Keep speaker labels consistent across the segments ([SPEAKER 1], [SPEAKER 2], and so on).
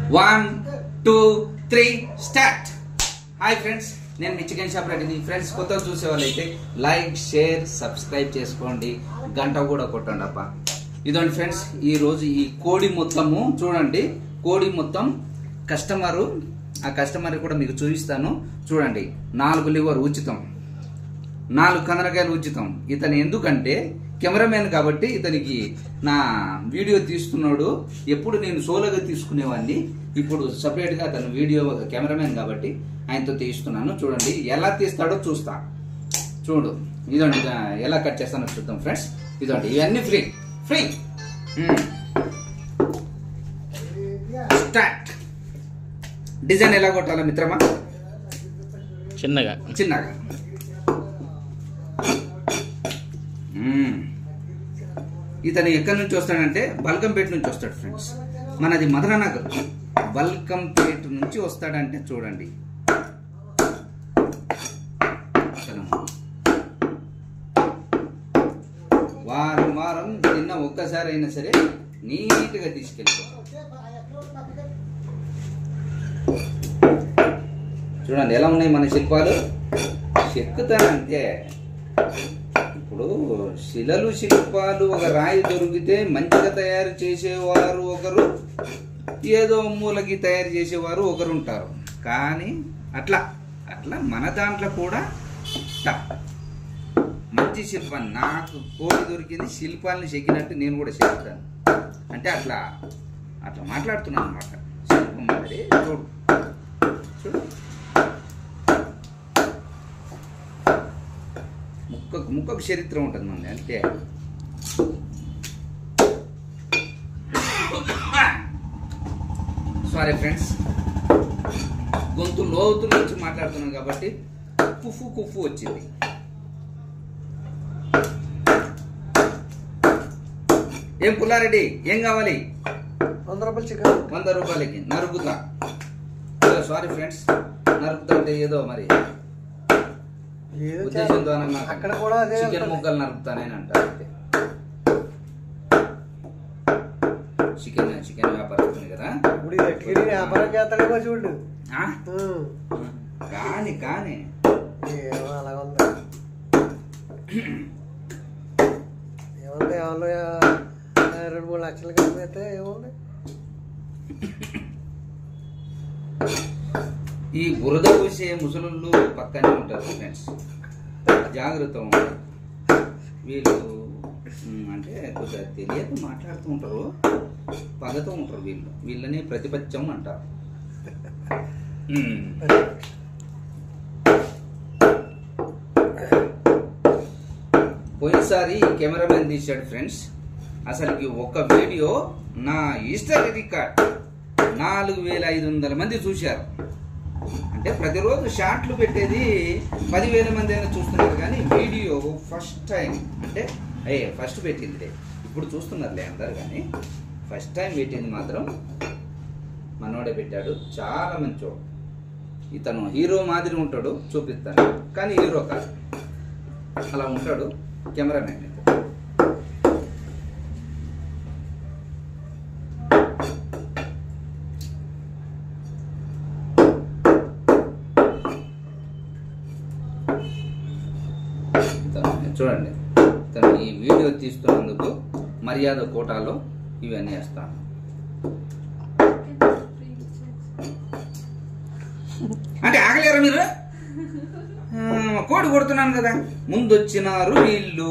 [SPEAKER 1] One two three start hi friends నేను మీ chicken shop రెడ్డిని ఫ్రెండ్స్ కొత్త చూసే వాళ్ళైతే లైక్ షేర్ సబ్స్క్రైబ్ చేసుకోండి గంట కూడా కొట్టండి అప్ప ఇదండి ఫ్రెండ్స్ ఈ రోజు ఈ కోడి మొత్తము చూడండి కోడి మొత్తం కస్టమరు ఆ కస్టమర్ కూడా మీకు చూపిస్తాను చూడండి నాలుగు లివర్ ఉచితం నాలుగు కందరకాయలు ఉచితం ఇతను ఎందుకంటే కెమెరామెన్ కాబట్టి ఇతనికి నా వీడియో తీస్తున్నాడు ఎప్పుడు నేను సోలోగా తీసుకునేవాడిని ఇప్పుడు సపరేట్గా అతను వీడియో కెమెరామెన్ కాబట్టి ఆయనతో తీస్తున్నాను చూడండి ఎలా తీస్తాడో చూస్తా చూడు ఇదండి ఇద- ఎలా కట్ చేస్తానో చూద్దాం ఫ్రెండ్స్ ఇదండి ఇవన్నీ ఫ్రీ ఫ్రీ స్టార్ట్ డిజైన్ ఎలా కొట్టాలా మిత్రమా
[SPEAKER 2] చిన్నగా
[SPEAKER 1] చిన్నగా మ్మ్. ఇతను ఎక్కడి నుంచి వస్తాడంటే బల్కంపేట నుంచి వస్తాడు ఫ్రెండ్స్ మనది మధురనగర్ బల్కంపేట నుంచి వస్తాడంటే చూడండి ఇతను వారం వారం తిన్న ఒక్కసారి అయినా సరే నీట్గా తీసుకెళ్ళిపో చూడండి ఎలా ఉన్నాయి మన శిల్పాలు చెక్కుతానంతే ఇప్పుడు శిలలు శిల్పాలు ఒక రాయి దొరికితే మంచిగా తయారు చేసేవారు ఒకరు ఏదో మూలకి తయారు చేసేవారు ఒకరు ఉంటారు కానీ అట్లా అట్లా మన దాంట్లో కూడా ఇట్లా మంచి శిల్పం నాకు కోడి దొరికింది శిల్పాలను చెక్కినట్టు నేను కూడా చెక్కుతాను అంటే అట్లా అట్లా మాట్లాడుతున్నాను అనమాట శిల్పం మరి చూడు చూడు ముక్కకు ముక్కకు చరిత్ర ఉంటుంది మంది అంతే సారీ ఫ్రెండ్స్ గొంతు లోతు నుంచి మాట్లాడుతున్నాం కాబట్టి కుఫు కుఫు వచ్చింది ఏం పుల్లారెడ్డి ఏం కావాలి
[SPEAKER 3] వంద రూపాయలు చికెన్
[SPEAKER 1] వంద రూపాయలకి నరుకుతా సారీ ఫ్రెండ్స్ నరుకుతా అంటే ఏదో మరి
[SPEAKER 3] ఏదో
[SPEAKER 1] ఉద్దేశంతో
[SPEAKER 3] చేయాలి. అక్కడ కూడా అదే
[SPEAKER 1] చికెన్
[SPEAKER 3] ఉంటుంది.
[SPEAKER 1] ముక్కలు నరుకుతానని అంటారు అంతే. చికెన్ చికెన్ వ్యాపారస్తుంది కదా
[SPEAKER 3] ఇప్పుడు ఇది ఎట్టుకెళ్ళి వ్యాపారం చేస్తాడేమో చూడు
[SPEAKER 1] ఆ?
[SPEAKER 3] ఉం.
[SPEAKER 1] కాని కాని
[SPEAKER 3] ఏమో అలాగ ఉంది ఏముంది ఎవరు రెండు మూడు లక్షలు కలిపితే ఏముంది
[SPEAKER 1] ఈ బురద పూసే ముసలుళ్ళు పక్కనే ఉంటారు ఫ్రెండ్స్ జాగ్రత్త ఉంటారు వీళ్ళు ఉమ్, అంటే కొద్దిగా తెలియక మాట్లాడుతూ ఉంటారు పగతో ఉంటారు వీళ్ళు వీళ్ళని ప్రతిపత్యం అంటారు ఉమ్. పోయినసారి కెమెరామెన్ తీశాడు ఫ్రెండ్స్ అసలుకి ఒక వీడియో నా హిస్టరీ రికార్డ్ నాలుగు వేల ఐదు వందల మంది చూశారు అంటే ప్రతిరోజు షార్ట్లు పెట్టేది పదివేల మంది అయినా చూస్తున్నారు కానీ వీడియో ఫస్ట్ టైం అంటే అయ్యే ఫస్ట్ పెట్టింది ఇప్పుడు చూస్తున్నారులే అందరు కానీ ఫస్ట్ టైం పెట్టింది మాత్రం మనోడే పెట్టాడు చాలా మంచోడు ఇతను హీరో మాదిరి ఉంటాడు చూపిస్తాను కానీ హీరో కాదు అలా ఉంటాడు కెమెరామెన్ ఇతను చూడండి తను ఈ వీడియో తీస్తున్నందుకు మర్యాద కోటాలో ఇవన్నీ వేస్తాను అంటే ఆగలేరా మీరు ఆ, కోడి కొడుతున్నాను కదా ముందు వచ్చినారు వీళ్ళు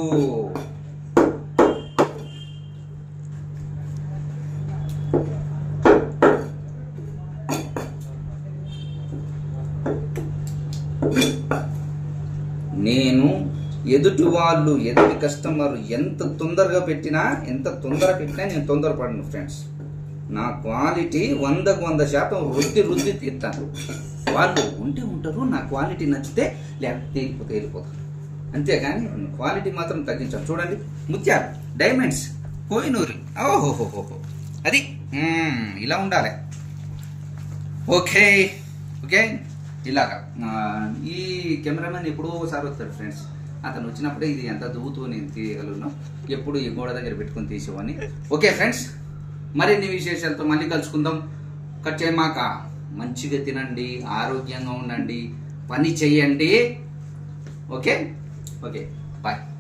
[SPEAKER 1] నేను ఎదుటి వాళ్ళు ఎదుటి కస్టమర్ ఎంత తొందరగా పెట్టినా ఎంత తొందర పెట్టినా నేను తొందరపడను ఫ్రెండ్స్ నా క్వాలిటీ వందకు వంద శాతం రుద్ది రుద్ది తీస్తాను వాళ్ళు ఉంటే ఉంటారు నా క్వాలిటీ నచ్చితే లేకపోతే తేలిపోతే వెళ్ళిపోతారు అంతేగాని క్వాలిటీ మాత్రం తగ్గించాను చూడండి ముత్యాలు డైమండ్స్ కోహినూరు ఓహోహోహో అది మ్మ్, ఇలా ఉండాలి ఓకే ఓకే ఇలాగా ఆ, ఈ కెమెరామెన్ ఎప్పుడో ఒకసారి వస్తాడు ఫ్రెండ్స్ అతను వచ్చినప్పుడే ఇది ఎంత దువ్వుతూ నేను తీయగలను ఎప్పుడు ఈ గోడ దగ్గర పెట్టుకొని తీసేవాడిని ఓకే ఫ్రెండ్స్ మరిన్ని విశేషాలతో మళ్ళీ కలుసుకుందాం కట్ చేయమాక మంచిగా తినండి ఆరోగ్యంగా ఉండండి పని చెయ్యండి ఓకే ఓకే బాయ్